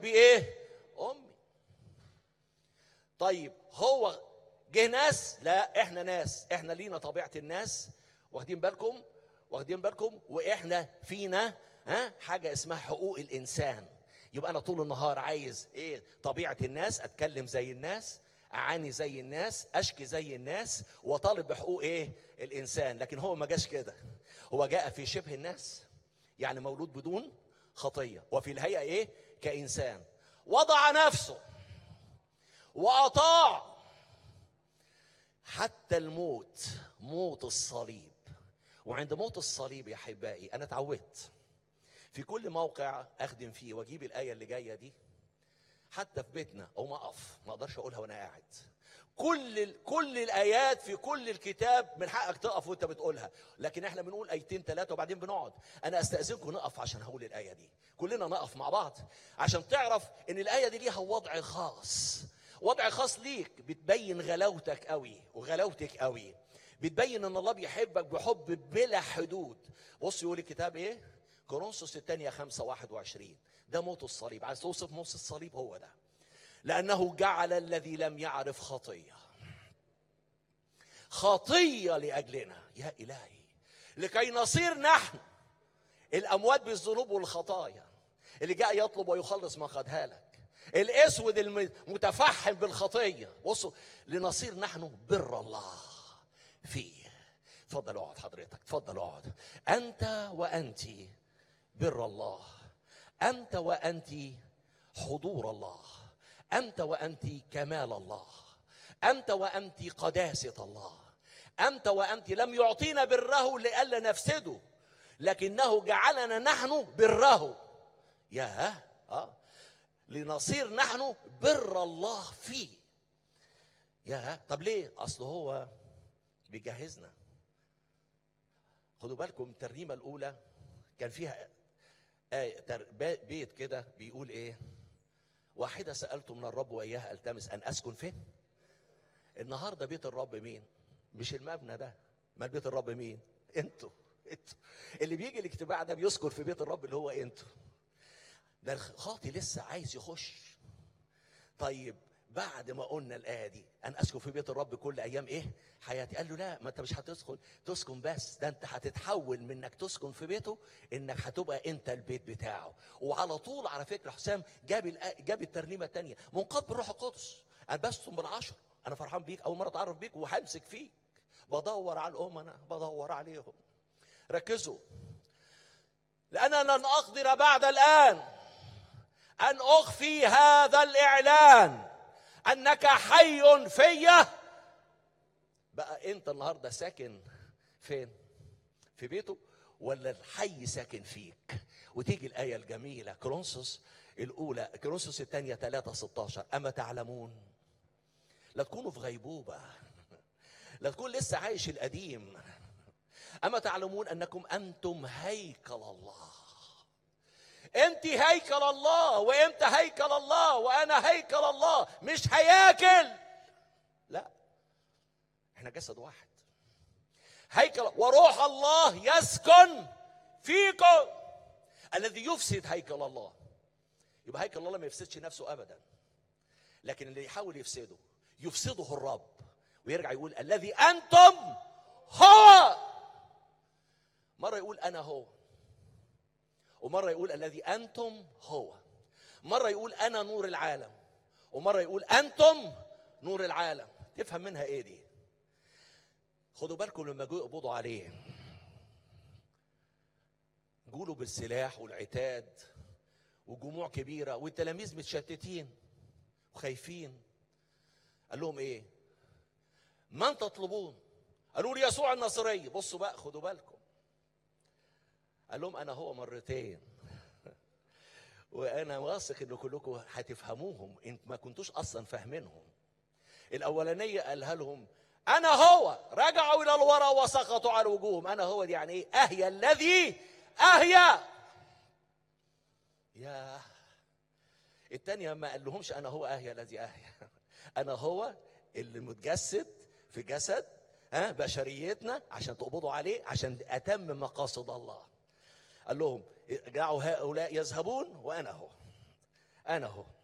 ابي ايه امي طيب هو جه ناس لا احنا ناس احنا لينا طبيعه الناس واخدين بالكم واخدين بالكم واحنا فينا ها حاجه اسمها حقوق الانسان يبقى انا طول النهار عايز ايه طبيعه الناس اتكلم زي الناس اعاني زي الناس اشكي زي الناس وطالب بحقوق ايه الانسان لكن هو ما جاش كده هو جاء في شبه الناس يعني مولود بدون خطيه وفي الهيئه ايه كانسان وضع نفسه واطاع حتى الموت موت الصليب وعند موت الصليب يا احبائي انا اتعودت في كل موقع اخدم فيه واجيب الايه اللي جايه دي حتى في بيتنا او ما اقف ما اقدرش اقولها وانا قاعد كل ال- كل الايات في كل الكتاب من حقك تقف وانت بتقولها لكن احنا بنقول ايتين ثلاثه وبعدين بنقعد انا استاذنكم نقف عشان هقول الايه دي كلنا نقف مع بعض عشان تعرف ان الايه دي ليها وضع خاص وضع خاص ليك بتبين غلاوتك قوي وغلاوتك قوي بتبين ان الله بيحبك بحب بلا حدود بص يقول الكتاب ايه كورنثوس الثانيه 5 21 ده موت الصليب عايز توصف موت الصليب هو ده لأنه جعل الذي لم يعرف خطية خطية لأجلنا يا إلهي لكي نصير نحن الأموات بالذنوب والخطايا اللي جاء يطلب ويخلص ما خدها لك الأسود المتفحم بالخطية بصوا لنصير نحن بر الله فيه اتفضل اقعد حضرتك اتفضل اقعد أنت وأنت بر الله أنت وأنت حضور الله انت وانت كمال الله انت وانت قداسه الله انت وانت لم يعطينا بره لئلا نفسده لكنه جعلنا نحن بره يا اه لنصير نحن بر الله فيه يا طب ليه اصل هو بيجهزنا خدوا بالكم الترنيمه الاولى كان فيها آية تر- بيت كده بيقول ايه واحدة سألت من الرب وإياها ألتمس أن أسكن فين؟ النهاردة بيت الرب مين؟ مش المبنى ده ما بيت الرب مين؟ انتوا انتوا اللي بيجي الاجتماع ده بيسكن في بيت الرب اللي هو انتوا ده الخاطي لسه عايز يخش طيب بعد ما قلنا الآية دي أن أسكن في بيت الرب كل أيام إيه؟ حياتي قال له لا ما أنت مش هتدخل تسكن بس ده أنت هتتحول من إنك تسكن في بيته إنك هتبقى أنت البيت بتاعه وعلى طول على فكرة حسام جاب الآ- جاب الترنيمة الثانية منقاد بالروح القدس أنا بسطم بالعشر أنا فرحان بيك أول مرة أتعرف بيك وهمسك فيك بدور على الأمنا بدور عليهم ركزوا لأننا لن أقدر بعد الآن أن أخفي هذا الإعلان أنك حي فيا بقى أنت النهاردة ساكن فين؟ في بيته ولا الحي ساكن فيك؟ وتيجي الآية الجميلة كرونسوس الأولى كرونسوس الثانية 3 16 أما تعلمون لا تكونوا في غيبوبة لا تكون لسه عايش القديم أما تعلمون أنكم أنتم هيكل الله انت هيكل الله وانت هيكل الله وانا هيكل الله مش هياكل لا احنا جسد واحد هيكل وروح الله يسكن فيكم الذي يفسد هيكل الله يبقى هيكل الله ما يفسدش نفسه ابدا لكن اللي يحاول يفسده يفسده الرب ويرجع يقول الذي انتم هو مره يقول انا هو ومره يقول الذي انتم هو مره يقول انا نور العالم ومره يقول انتم نور العالم تفهم منها ايه دي خدوا بالكم لما جوا يقبضوا عليه جوله بالسلاح والعتاد وجموع كبيره والتلاميذ متشتتين وخايفين قال لهم ايه من تطلبون قالوا لي يسوع الناصري بصوا بقى خدوا بالكم قال لهم انا هو مرتين وانا واثق ان كلكم هتفهموهم انت ما كنتوش اصلا فاهمينهم الاولانيه قالها لهم انا هو رجعوا الى الوراء وسقطوا على وجوههم انا هو دي يعني ايه اهيا الذي اهيا يا التانية ما قال لهمش انا هو اهيا الذي اهيا انا هو اللي متجسد في جسد ها بشريتنا عشان تقبضوا عليه عشان اتم مقاصد الله قال لهم دعوا هؤلاء يذهبون وانا هو انا اهو